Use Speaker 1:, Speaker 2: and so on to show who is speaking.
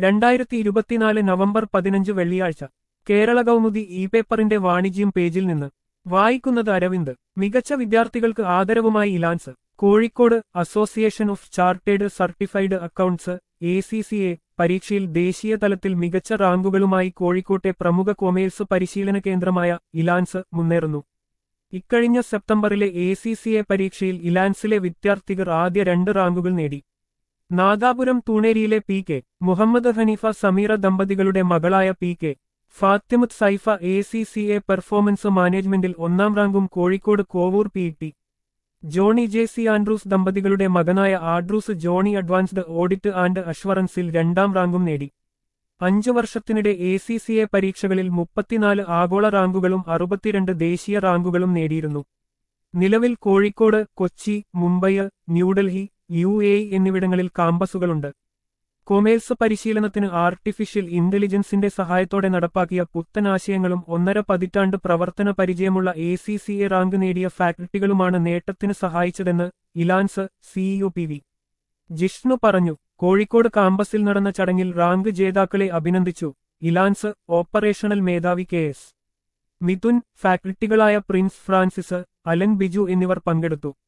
Speaker 1: രണ്ടായിരത്തി ഇരുപത്തിനാല് നവംബർ പതിനഞ്ച് വെള്ളിയാഴ്ച കേരള കൗമുദി ഇ പേപ്പറിന്റെ വാണിജ്യം പേജിൽ നിന്ന് വായിക്കുന്നത് അരവിന്ദ് മികച്ച വിദ്യാർത്ഥികൾക്ക് ആദരവുമായി Elance Kozhikode association of chartered certified accounts A C C A പരീക്ഷയിൽ ദേശീയ തലത്തിൽ മികച്ച റാങ്കുകളുമായി കോഴിക്കോട്ടെ പ്രമുഖ കൊമേഴ്സ് പരിശീലന കേന്ദ്രമായ ഇലാൻസ് മുന്നേറുന്നു ഇക്കഴിഞ്ഞ സെപ്റ്റംബറിലെ എ സി സി എ പരീക്ഷയിൽ ഇലാൻസിലെ വിദ്യാർത്ഥികൾ ആദ്യ രണ്ട് റാങ്കുകൾ നേടി നാദാപുരം തൂണേരിയിലെ പി കെ മുഹമ്മദ് ഹനീഫ സമീറ ദമ്പതികളുടെ മകളായ P K Fathimath Saifa A C C A performance മാനേജ്മെന്റിൽ ഒന്നാം റാങ്കും Kozhikode Kovoor P T Johnny J C Andrews ദമ്പതികളുടെ മകനായ Andrews Johnny advanced audit and അഷ്വറൻസിൽ രണ്ടാം റാങ്കും നേടി അഞ്ചു വർഷത്തിനിടെ എ സി സി എ പരീക്ഷകളിൽ മുപ്പത്തിനാല് ആഗോള റാങ്കുകളും അറുപത്തിരണ്ട് ദേശീയ റാങ്കുകളും നേടിയിരുന്നു നിലവിൽ കോഴിക്കോട് കൊച്ചി മുംബൈ ന്യൂഡൽഹി യു എ എന്നിവിടങ്ങളിൽ കാമ്പസുകളുണ്ട് കൊമേഴ്സ് പരിശീലനത്തിന് ആർട്ടിഫിഷ്യൽ ഇന്റലിജൻസിന്റെ സഹായത്തോടെ നടപ്പാക്കിയ പുത്തനാശയങ്ങളും ഒന്നര പതിറ്റാണ്ട് പ്രവർത്തന പരിചയമുള്ള A C C A rank നേടിയ ഫാക്കൽറ്റികളുമാണ് നേട്ടത്തിന് സഹായിച്ചതെന്ന് Elance CEO P V Jishnu പറഞ്ഞു കോഴിക്കോട് കാമ്പസിൽ നടന്ന ചടങ്ങിൽ റാങ്ക് ജേതാക്കളെ അഭിനന്ദിച്ചു ഇലാൻസ് ഓപ്പറേഷണൽ മേധാവി കെ എസ് മിഥുൻ ഫാക്കൽറ്റികളായ പ്രിൻസ് ഫ്രാൻസിസ് അലൻ ബിജു എന്നിവർ പങ്കെടുത്തു